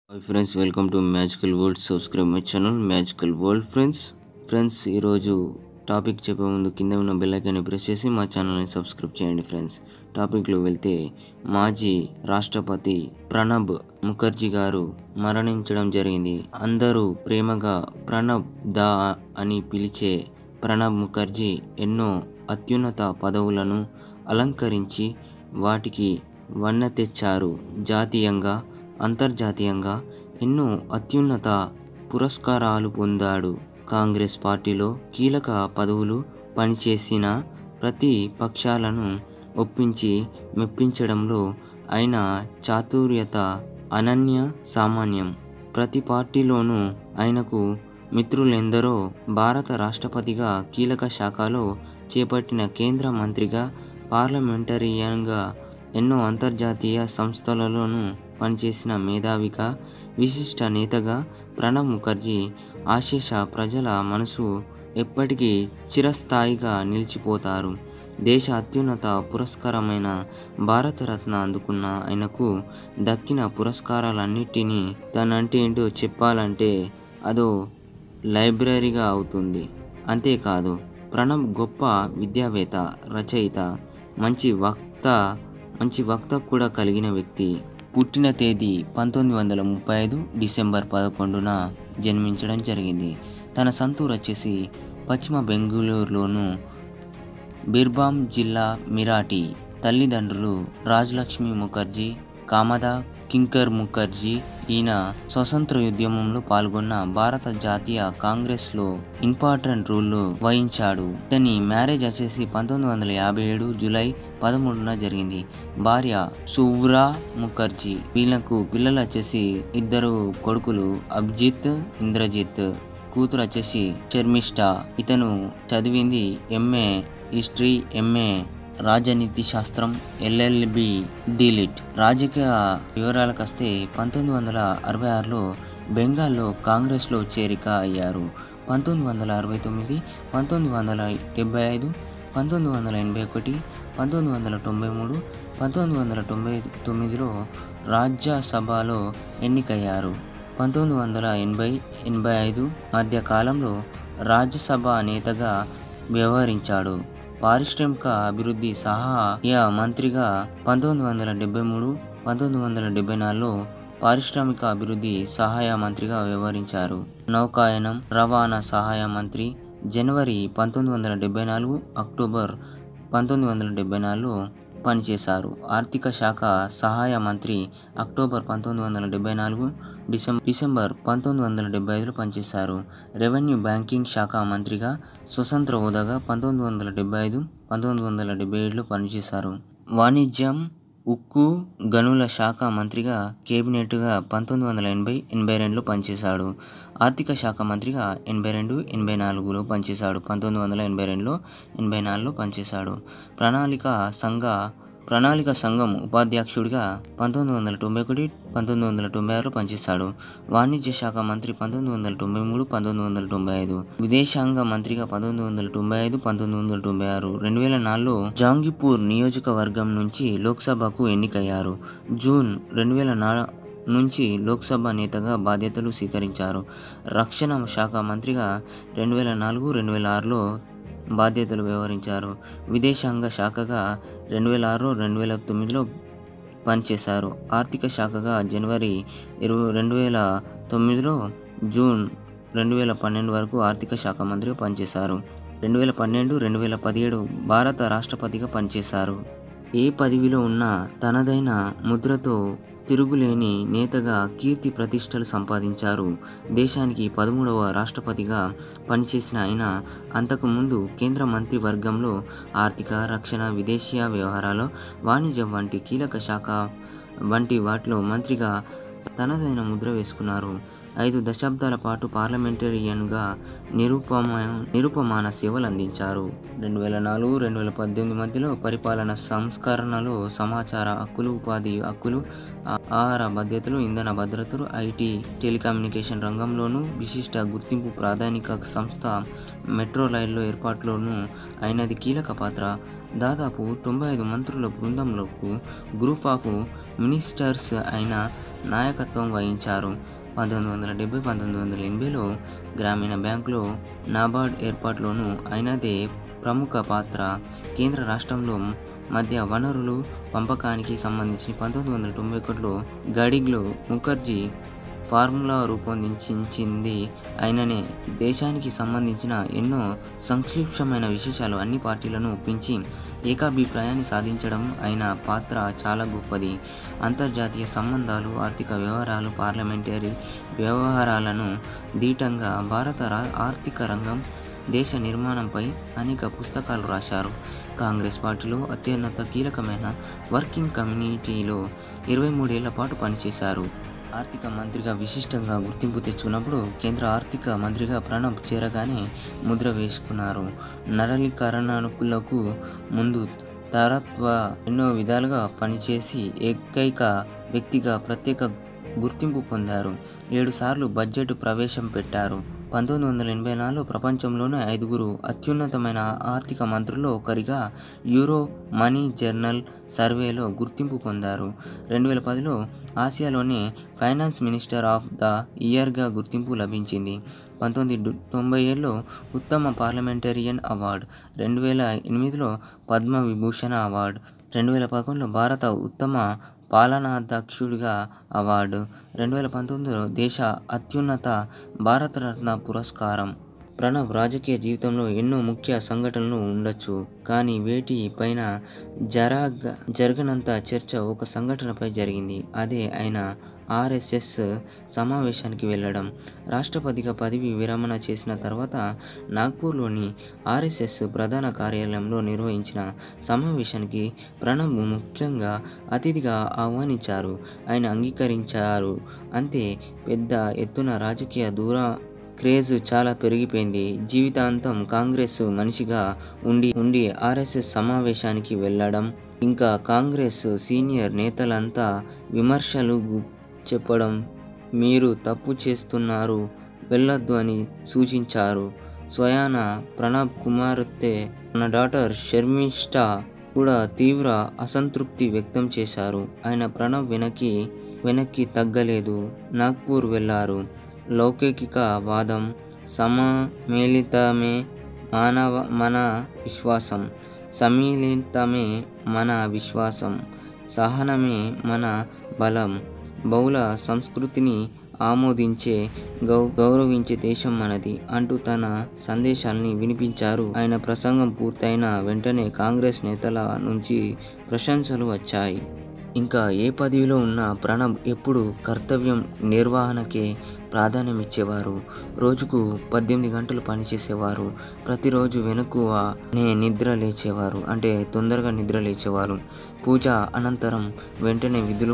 hi friends welcome to magical world subscribe my channel magical world friends friends ఈరోజు topic చెప్పే ముందు కింద ఉన్న బెల్ ఐకాన్ని ప్రెస్ చేసి మా ఛానల్ని సబ్స్క్రైబ్ చేయండి ఫ్రెండ్స్ టాపిక్లో వెళ్తే మాజీ రాష్ట్రపతి ప్రణబ్ ముఖర్జీ గారు మరణించడం జరిగింది అందరూ ప్రేమగా ప్రణబ్ దా అని పిలిచే ప్రణబ్ ముఖర్జీ ఎన్నో అత్యున్నత పదవులను అలంకరించి వాటికి వన్న తెచ్చారు జాతీయంగా అంతర్జాతీయంగా ఎన్నో అత్యున్నత పురస్కారాలు పొందాడు కాంగ్రెస్ పార్టీలో కీలక పదవులు పనిచేసిన ప్రతి పక్షాలను ఒప్పించి మెప్పించడంలో ఆయన చాతుర్యత అనన్య సామాన్యం ప్రతి పార్టీలోనూ ఆయనకు మిత్రులెందరో భారత రాష్ట్రపతిగా కీలక శాఖలో చేపట్టిన కేంద్ర మంత్రిగా పార్లమెంటరియన్గా ఎన్నో అంతర్జాతీయ సంస్థలలోనూ పనిచేసిన మేధావిగా విశిష్ట నేతగా ప్రణబ్ ముఖర్జీ ఆశేష ప్రజల మనసు ఎప్పటికీ చిరస్థాయిగా నిలిచిపోతారు దేశ అత్యున్నత పురస్కారమైన భారతరత్న అందుకున్న ఆయనకు దక్కిన పురస్కారాలన్నిటినీ తనంటే ఏంటో చెప్పాలంటే అదో లైబ్రరీగా అవుతుంది అంతేకాదు ప్రణబ్ గొప్ప విద్యావేత్త రచయిత మంచి వక్త మంచి వక్త కూడా కలిగిన వ్యక్తి పుట్టిన తేదీ పంతొమ్మిది వందల ముప్పై ఐదు డిసెంబర్ పదకొండున జన్మించడం జరిగింది తన సంతూరు వచ్చేసి పశ్చిమ బెంగళూరులోను బిర్బామ్ జిల్లా మిరాటి తల్లిదండ్రులు రాజలక్ష్మి ముఖర్జీ కామదా కింకర్ ముఖర్జీ ఈయన స్వతంత్ర ఉద్యమంలో పాల్గొన్న భారత జాతీయ కాంగ్రెస్లో ఇంపార్టెంట్ రోల్ వహించాడు ఇతని మ్యారేజ్ వచ్చేసి పంతొమ్మిది వందల యాభై ఏడు జూలై పదమూడున జరిగింది భార్య సువ్రా ముఖర్జీ వీళ్ళకు పిల్లలు వచ్చేసి ఇద్దరు కొడుకులు అభిజిత్ ఇంద్రజిత్ కూతురు వచ్చేసి శర్మిష్ట ఇతను చదివింది ఎంఏ హిస్టరీ ఎంఏ రాజనీతి శాస్త్రం ఎల్ఎల్బి డిలిట్ రాజకీయ వివరాలకు వస్తే పంతొమ్మిది వందల అరవై ఆరులో బెంగాల్లో కాంగ్రెస్లో చేరిక అయ్యారు పంతొమ్మిది వందల అరవై తొమ్మిది పంతొమ్మిది వందల డెబ్బై ఐదు పంతొమ్మిది వందల ఎనభై ఒకటి పంతొమ్మిది వందల తొంభై మూడు పంతొమ్మిది వందల తొంభై తొమ్మిదిలో రాజ్యసభలో ఎన్నికయ్యారు పంతొమ్మిది వందల ఎనభై ఎనభై ఐదు మధ్య కాలంలో రాజ్యసభ నేతగా వ్యవహరించాడు పారిశ్రామిక అభివృద్ధి సహాయ మంత్రిగా పంతొమ్మిది వందల డెబ్బై మూడు పంతొమ్మిది వందల డెబ్బై నాలుగులో పారిశ్రామిక అభివృద్ధి సహాయ మంత్రిగా వ్యవహరించారు నౌకాయనం రవాణా సహాయ మంత్రి జనవరి పంతొమ్మిది వందల డెబ్బై నాలుగు అక్టోబర్ పంతొమ్మిది వందల డెబ్బై నాలుగులో పనిచేశారు ఆర్థిక శాఖ సహాయ మంత్రి అక్టోబర్ పంతొమ్మిది వందల డెబ్బై నాలుగు డిసెంబర్ డిసెంబర్ పంతొమ్మిది వందల డెబ్బై ఐదులో పనిచేశారు రెవెన్యూ బ్యాంకింగ్ శాఖ మంత్రిగా స్వతంత్ర హోదాగా పంతొమ్మిది వందల డెబ్బై ఐదు పంతొమ్మిది వందల డెబ్బై ఏడులో పనిచేశారు వాణిజ్యం ఉక్కు గనుల శాఖ మంత్రిగా కేబినెట్గా పంతొమ్మిది వందల ఎనభై ఎనభై రెండులో పనిచేశాడు ఆర్థిక శాఖ మంత్రిగా ఎనభై రెండు ఎనభై నాలుగులో పనిచేశాడు పంతొమ్మిది వందల ఎనభై రెండులో ఎనభై నాలుగులో పనిచేశాడు ప్రణాళిక సంఘ ప్రణాళిక సంఘం ఉపాధ్యక్షుడిగా పంతొమ్మిది వందల తొంభై ఒకటి పంతొమ్మిది వందల తొంభై ఆరులో పనిచేశాడు వాణిజ్య శాఖ మంత్రి పంతొమ్మిది వందల తొంభై మూడు పంతొమ్మిది వందల తొంభై ఐదు విదేశాంగ మంత్రిగా పంతొమ్మిది వందల తొంభై ఐదు పంతొమ్మిది వందల తొంభై ఆరు రెండు వేల నాలుగులో జాంగిపూర్ నియోజకవర్గం నుంచి లోక్సభకు ఎన్నికయ్యారు జూన్ రెండు వేల నా నుంచి లోక్సభ నేతగా బాధ్యతలు స్వీకరించారు రక్షణ శాఖ మంత్రిగా రెండు వేల నాలుగు రెండు వేల ఆరులో బాధ్యతలు వ్యవహరించారు విదేశాంగ శాఖగా రెండు వేల ఆరు రెండు వేల తొమ్మిదిలో పనిచేశారు ఆర్థిక శాఖగా జనవరి ఇరవై రెండు వేల తొమ్మిదిలో జూన్ రెండు వేల పన్నెండు వరకు ఆర్థిక శాఖ మంత్రిగా పనిచేశారు రెండు వేల పన్నెండు రెండు వేల పదిహేడు భారత రాష్ట్రపతిగా పనిచేశారు ఏ పదవిలో ఉన్నా తనదైన ముద్రతో తిరుగులేని నేతగా కీర్తి ప్రతిష్టలు సంపాదించారు దేశానికి పదమూడవ రాష్ట్రపతిగా పనిచేసిన ఆయన అంతకుముందు కేంద్ర మంత్రివర్గంలో ఆర్థిక రక్షణ విదేశీయ వ్యవహారాలు వాణిజ్యం వంటి కీలక శాఖ వంటి వాటిలో మంత్రిగా తనదైన ముద్ర వేసుకున్నారు ఐదు దశాబ్దాల పాటు పార్లమెంటేరియన్గా నిరుపమ నిరుపమాన సేవలు అందించారు రెండు వేల నాలుగు రెండు వేల పద్దెనిమిది మధ్యలో పరిపాలన సంస్కరణలో సమాచార హక్కులు ఉపాధి హక్కులు ఆహార భద్రతలు ఇంధన భద్రతలు ఐటీ టెలికమ్యూనికేషన్ రంగంలోనూ విశిష్ట గుర్తింపు ప్రాధానిక సంస్థ మెట్రో రైల్లో ఏర్పాటులోనూ అయినది కీలక పాత్ర దాదాపు తొంభై ఐదు మంత్రుల బృందంలోకి గ్రూప్ ఆఫ్ మినిస్టర్స్ అయిన నాయకత్వం వహించారు పంతొమ్మిది వందల డెబ్బై పంతొమ్మిది వందల ఎనభైలో గ్రామీణ బ్యాంకులో నాబార్డ్ ఏర్పాటులోనూ ఆయనదే ప్రముఖ పాత్ర కేంద్ర రాష్ట్రంలో మధ్య వనరులు పంపకానికి సంబంధించి పంతొమ్మిది వందల తొంభై ఒకటిలో గడిగ్లో ముఖర్జీ ఫార్ములా రూపొందించింది ఆయననే దేశానికి సంబంధించిన ఎన్నో సంక్షిప్తమైన విశేషాలు అన్ని పార్టీలను ఒప్పించి ఏకాభిప్రాయాన్ని సాధించడం ఆయన పాత్ర చాలా గొప్పది అంతర్జాతీయ సంబంధాలు ఆర్థిక వ్యవహారాలు పార్లమెంటరీ వ్యవహారాలను దీటంగా భారత రా- ఆర్థిక రంగం దేశ నిర్మాణంపై అనేక పుస్తకాలు రాశారు కాంగ్రెస్ పార్టీలో అత్యున్నత కీలకమైన వర్కింగ్ కమ్యూనిటీలో ఇరవై మూడేళ్ల పాటు పనిచేశారు ఆర్థిక మంత్రిగా విశిష్టంగా గుర్తింపు తెచ్చుకున్నప్పుడు కేంద్ర ఆర్థిక మంత్రిగా ప్రణబ్ చేరగానే ముద్ర వేసుకున్నారు నడలీకరణకులకు ముందు తరత్వ ఎన్నో విధాలుగా పనిచేసి ఏకైక వ్యక్తిగా ప్రత్యేక గుర్తింపు పొందారు ఏడు సార్లు బడ్జెట్ ప్రవేశం పెట్టారు పంతొమ్మిది వందల ఎనభై నాలుగులో ప్రపంచంలోనే ఐదుగురు అత్యున్నతమైన ఆర్థిక మంత్రుల్లో ఒకరిగా యూరో మనీ జర్నల్ సర్వేలో గుర్తింపు పొందారు రెండు వేల పదిలో ఆసియాలోనే ఫైనాన్స్ మినిస్టర్ ఆఫ్ ద ఇయర్గా గుర్తింపు లభించింది పంతొమ్మిది తొంభై ఏడులో ఉత్తమ పార్లమెంటేరియన్ అవార్డు రెండు వేల ఎనిమిదిలో పద్మ విభూషణ అవార్డు రెండు వేల పదకొండులో భారత ఉత్తమ పాలనాధ్యక్షుడిగా అవార్డు రెండు వేల పంతొమ్మిదిలో దేశ అత్యున్నత భారతరత్న పురస్కారం ప్రణబ్ రాజకీయ జీవితంలో ఎన్నో ముఖ్య సంఘటనలు ఉండొచ్చు కానీ వేటి పైన జరగ జరగనంత చర్చ ఒక సంఘటనపై జరిగింది అదే ఆయన ఆర్ఎస్ఎస్ సమావేశానికి వెళ్ళడం రాష్ట్రపతిగా పదవి విరమణ చేసిన తర్వాత నాగ్పూర్లోని ఆర్ఎస్ఎస్ ప్రధాన కార్యాలయంలో నిర్వహించిన సమావేశానికి ప్రణబ్ ముఖ్యంగా అతిథిగా ఆహ్వానించారు ఆయన అంగీకరించారు అంతే పెద్ద ఎత్తున రాజకీయ దూర క్రేజ్ చాలా పెరిగిపోయింది జీవితాంతం కాంగ్రెస్ మనిషిగా ఉండి ఉండి ఆర్ఎస్ఎస్ సమావేశానికి వెళ్ళడం ఇంకా కాంగ్రెస్ సీనియర్ నేతలంతా విమర్శలు గు- చెప్పడం మీరు తప్పు చేస్తున్నారు వెళ్ళొద్దు అని సూచించారు స్వయాన ప్రణబ్ కుమార్తె తన డాటర్ షర్మిష్ట కూడా తీవ్ర అసంతృప్తి వ్యక్తం చేశారు ఆయన ప్రణబ్ వెనక్కి వెనక్కి తగ్గలేదు నాగ్పూర్ వెళ్ళారు లౌకిక వాదం సమమేళితమే మానవ మన విశ్వాసం సమ్మిళితమే మన విశ్వాసం సహనమే మన బలం బహుళ సంస్కృతిని ఆమోదించే గౌ గౌరవించే దేశం మనది అంటూ తన సందేశాల్ని వినిపించారు ఆయన ప్రసంగం పూర్తయిన వెంటనే కాంగ్రెస్ నేతల నుంచి ప్రశంసలు వచ్చాయి ఇంకా ఏ పదవిలో ఉన్న ప్రణబ్ ఎప్పుడు కర్తవ్యం నిర్వహణకే ప్రాధాన్యం ఇచ్చేవారు రోజుకు పద్దెనిమిది గంటలు పనిచేసేవారు ప్రతిరోజు వెనుకువనే నిద్ర లేచేవారు అంటే తొందరగా నిద్ర లేచేవారు పూజ అనంతరం వెంటనే విధులు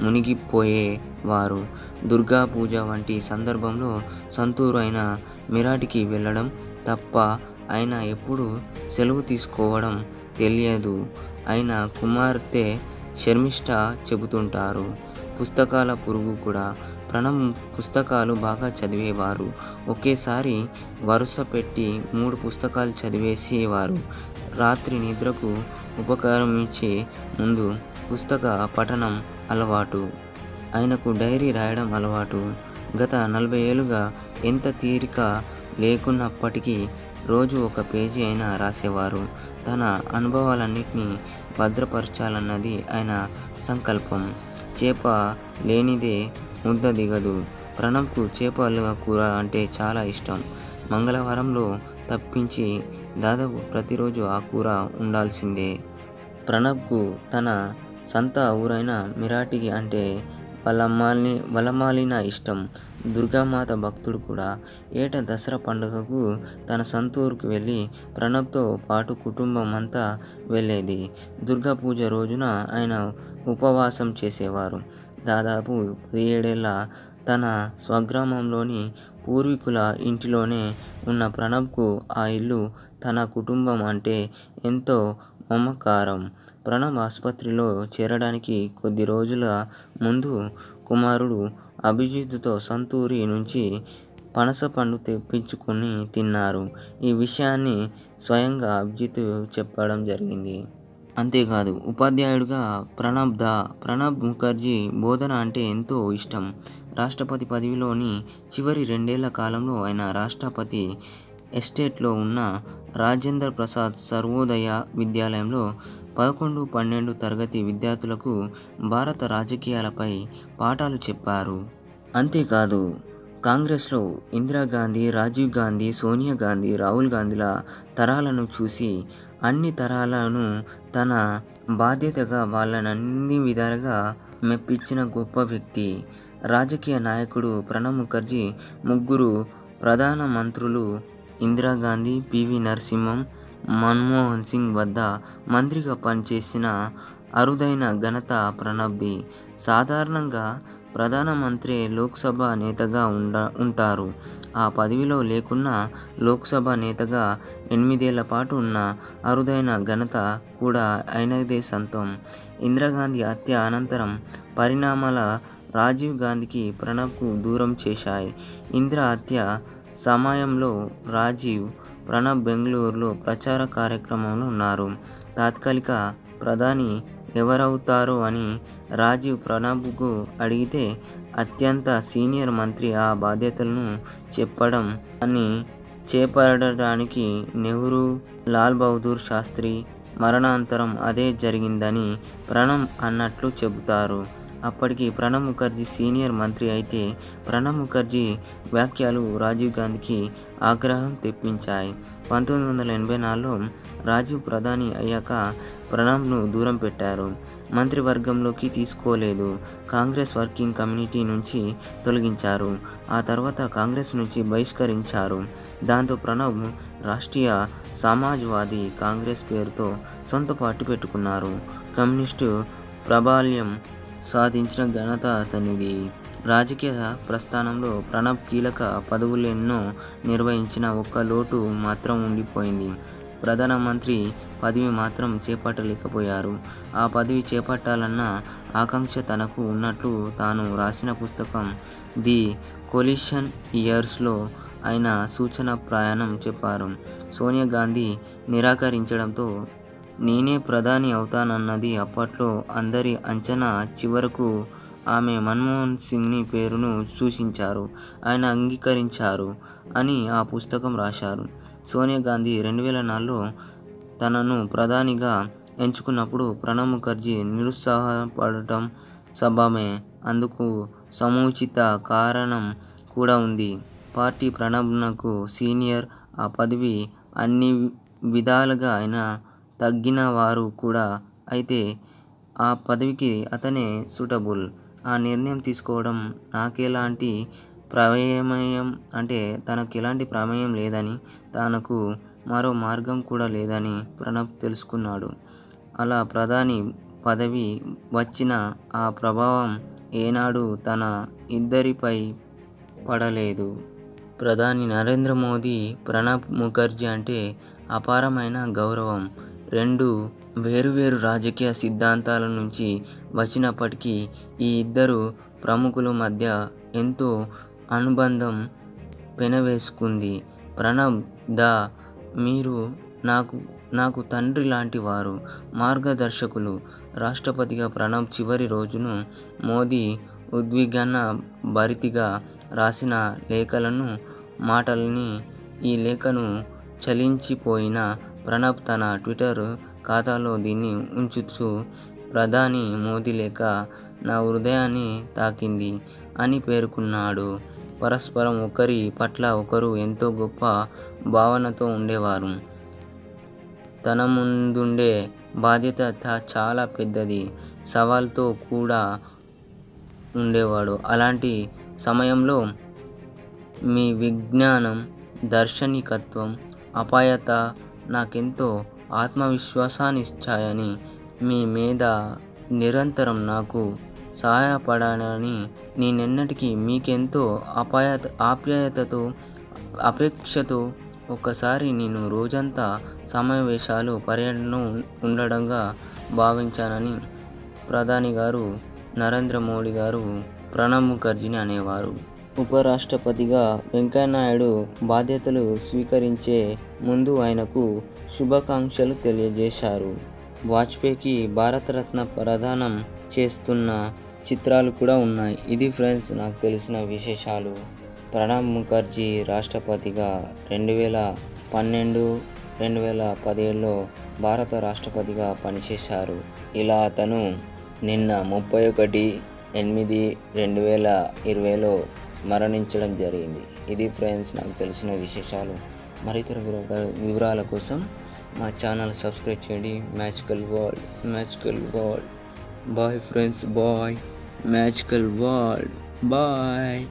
మునిగిపోయేవారు దుర్గా పూజ వంటి సందర్భంలో సంతూరు అయిన మిరాటికి వెళ్ళడం తప్ప ఆయన ఎప్పుడు సెలవు తీసుకోవడం తెలియదు ఆయన కుమార్తె శర్మిష్ట చెబుతుంటారు పుస్తకాల పురుగు కూడా ప్రణబ్ పుస్తకాలు బాగా చదివేవారు ఒకేసారి వరుస పెట్టి మూడు పుస్తకాలు చదివేసేవారు రాత్రి నిద్రకు ఉపకరించే ముందు పుస్తక పఠనం అలవాటు ఆయనకు డైరీ రాయడం అలవాటు గత నలభై ఏళ్ళుగా ఎంత తీరిక లేకున్నప్పటికీ రోజు ఒక పేజీ అయినా రాసేవారు తన అనుభవాలన్నింటినీ భద్రపరచాలన్నది ఆయన సంకల్పం చేప లేనిదే ముద్ద దిగదు ప్రణబ్కు చేపల కూర అంటే చాలా ఇష్టం మంగళవారంలో తప్పించి దాదాపు ప్రతిరోజు ఆ కూర ఉండాల్సిందే ప్రణబ్కు తన సంత ఊరైన మిరాటికి అంటే వలమాలి వలమాలిన ఇష్టం దుర్గామాత భక్తుడు కూడా ఏటా దసరా పండుగకు తన సొంతూరుకు వెళ్ళి ప్రణబ్తో పాటు కుటుంబం అంతా వెళ్ళేది దుర్గా పూజ రోజున ఆయన ఉపవాసం చేసేవారు దాదాపు పదిహేడేళ్ళ తన స్వగ్రామంలోని పూర్వీకుల ఇంటిలోనే ఉన్న ప్రణబ్కు ఆ ఇల్లు తన కుటుంబం అంటే ఎంతో మమకారం ప్రణబ్ ఆసుపత్రిలో చేరడానికి కొద్ది రోజుల ముందు కుమారుడు అభిజిత్తో సంతూరి నుంచి పనస పండు తెప్పించుకొని తిన్నారు ఈ విషయాన్ని స్వయంగా అభిజిత్ చెప్పడం జరిగింది అంతేకాదు ఉపాధ్యాయుడిగా ప్రణబ్ దా ప్రణబ్ ముఖర్జీ బోధన అంటే ఎంతో ఇష్టం రాష్ట్రపతి పదవిలోని చివరి రెండేళ్ల కాలంలో ఆయన రాష్ట్రపతి ఎస్టేట్లో ఉన్న రాజేంద్ర ప్రసాద్ సర్వోదయ విద్యాలయంలో పదకొండు పన్నెండు తరగతి విద్యార్థులకు భారత రాజకీయాలపై పాఠాలు చెప్పారు అంతేకాదు కాంగ్రెస్లో ఇందిరాగాంధీ రాజీవ్ గాంధీ సోనియా గాంధీ రాహుల్ గాంధీల తరాలను చూసి అన్ని తరాలను తన బాధ్యతగా వాళ్ళని అన్ని విధాలుగా మెప్పించిన గొప్ప వ్యక్తి రాజకీయ నాయకుడు ప్రణబ్ ముఖర్జీ ముగ్గురు ప్రధాన మంత్రులు ఇందిరాగాంధీ పివి నరసింహం మన్మోహన్ సింగ్ వద్ద మంత్రిగా పనిచేసిన అరుదైన ఘనత ప్రణబ్ది సాధారణంగా ప్రధానమంత్రి లోక్సభ నేతగా ఉండ ఉంటారు ఆ పదవిలో లేకున్నా లోక్సభ నేతగా ఎనిమిదేళ్ల పాటు ఉన్న అరుదైన ఘనత కూడా ఆయనదే సొంతం ఇందిరాగాంధీ హత్య అనంతరం పరిణామాల రాజీవ్ గాంధీకి ప్రణబ్కు దూరం చేశాయి ఇందిరా హత్య సమయంలో రాజీవ్ ప్రణబ్ బెంగళూరులో ప్రచార కార్యక్రమంలో ఉన్నారు తాత్కాలిక ప్రధాని ఎవరవుతారో అని రాజీవ్ ప్రణబ్కు అడిగితే అత్యంత సీనియర్ మంత్రి ఆ బాధ్యతలను చెప్పడం అని చేపట్టడానికి నెహ్రూ లాల్ బహదూర్ శాస్త్రి మరణాంతరం అదే జరిగిందని ప్రణబ్ అన్నట్లు చెబుతారు అప్పటికి ప్రణబ్ ముఖర్జీ సీనియర్ మంత్రి అయితే ప్రణబ్ ముఖర్జీ వ్యాఖ్యలు రాజీవ్ గాంధీకి ఆగ్రహం తెప్పించాయి పంతొమ్మిది వందల ఎనభై నాలుగులో రాజీవ్ ప్రధాని అయ్యాక ప్రణబ్ను దూరం పెట్టారు మంత్రివర్గంలోకి తీసుకోలేదు కాంగ్రెస్ వర్కింగ్ కమ్యూనిటీ నుంచి తొలగించారు ఆ తర్వాత కాంగ్రెస్ నుంచి బహిష్కరించారు దాంతో ప్రణబ్ రాష్ట్రీయ సమాజ్వాదీ కాంగ్రెస్ పేరుతో సొంత పార్టీ పెట్టుకున్నారు కమ్యూనిస్టు ప్రాబల్యం సాధించిన ఘనత అతనిది రాజకీయ ప్రస్థానంలో ప్రణబ్ కీలక పదవులెన్నో నిర్వహించిన ఒక్క లోటు మాత్రం ఉండిపోయింది ప్రధానమంత్రి పదవి మాత్రం చేపట్టలేకపోయారు ఆ పదవి చేపట్టాలన్న ఆకాంక్ష తనకు ఉన్నట్లు తాను రాసిన పుస్తకం ది కొలిషన్ ఇయర్స్లో ఆయన సూచన ప్రయాణం చెప్పారు సోనియా గాంధీ నిరాకరించడంతో నేనే ప్రధాని అవుతానన్నది అప్పట్లో అందరి అంచనా చివరకు ఆమె మన్మోహన్ సింగ్ని పేరును సూచించారు ఆయన అంగీకరించారు అని ఆ పుస్తకం రాశారు సోనియా గాంధీ రెండు వేల నాలుగులో తనను ప్రధానిగా ఎంచుకున్నప్పుడు ప్రణబ్ ముఖర్జీ నిరుత్సాహపడటం సబమే అందుకు సముచిత కారణం కూడా ఉంది పార్టీ ప్రణబ్నకు సీనియర్ ఆ పదవి అన్ని విధాలుగా ఆయన తగ్గిన వారు కూడా అయితే ఆ పదవికి అతనే సూటబుల్ ఆ నిర్ణయం తీసుకోవడం నాకెలాంటి ప్రమేయం అంటే తనకు ఎలాంటి ప్రమేయం లేదని తనకు మరో మార్గం కూడా లేదని ప్రణబ్ తెలుసుకున్నాడు అలా ప్రధాని పదవి వచ్చిన ఆ ప్రభావం ఏనాడు తన ఇద్దరిపై పడలేదు ప్రధాని నరేంద్ర మోదీ ప్రణబ్ ముఖర్జీ అంటే అపారమైన గౌరవం రెండు వేరువేరు రాజకీయ సిద్ధాంతాల నుంచి వచ్చినప్పటికీ ఈ ఇద్దరు ప్రముఖుల మధ్య ఎంతో అనుబంధం పెనవేసుకుంది ప్రణబ్ దా మీరు నాకు నాకు తండ్రి లాంటి వారు మార్గదర్శకులు రాష్ట్రపతిగా ప్రణబ్ చివరి రోజును మోదీ ఉద్విగ్న భరితిగా రాసిన లేఖలను మాటల్ని ఈ లేఖను చలించిపోయిన ప్రణబ్ తన ట్విట్టర్ ఖాతాలో దీన్ని ఉంచుతూ ప్రధాని మోదీ లేఖ నా హృదయాన్ని తాకింది అని పేర్కొన్నాడు పరస్పరం ఒకరి పట్ల ఒకరు ఎంతో గొప్ప భావనతో ఉండేవారు తన ముందుండే బాధ్యత తా- చాలా పెద్దది సవాల్తో కూడా ఉండేవాడు అలాంటి సమయంలో మీ విజ్ఞానం దార్శనికత్వం అపాయత నాకెంతో ఆత్మవిశ్వాసాన్నిచ్చాయని మీ మీద నిరంతరం నాకు సహాయపడాలని నేనెన్నటికీ మీకెంతో అపాయత ఆప్యాయతతో అపేక్షతో ఒక్కసారి నేను రోజంతా సమావేశాలు పర్యటన ఉండడంగా భావించానని ప్రధాని గారు నరేంద్ర మోడీ గారు ప్రణబ్ ముఖర్జీని అనేవారు ఉపరాష్ట్రపతిగా వెంకయ్యనాయుడు బాధ్యతలు స్వీకరించే ముందు ఆయనకు శుభాకాంక్షలు తెలియజేశారు వాజ్పేయికి భారతరత్న ప్రదానం చేస్తున్న చిత్రాలు కూడా ఉన్నాయి ఇది ఫ్రెండ్స్ నాకు తెలిసిన విశేషాలు ప్రణబ్ ముఖర్జీ రాష్ట్రపతిగా రెండు వేల పన్నెండు రెండు వేల పదిహేడులో భారత రాష్ట్రపతిగా పనిచేశారు ఇలా అతను నిన్న ముప్పై ఒకటి ఎనిమిది రెండు వేల ఇరవైలో మరణించడం జరిగింది ఇది ఫ్రెండ్స్ నాకు తెలిసిన విశేషాలు మరితర వివరా- వివరాల కోసం మా ఛానల్ సబ్స్క్రైబ్ చేయండి magical world magical world bye friends bye magical world bye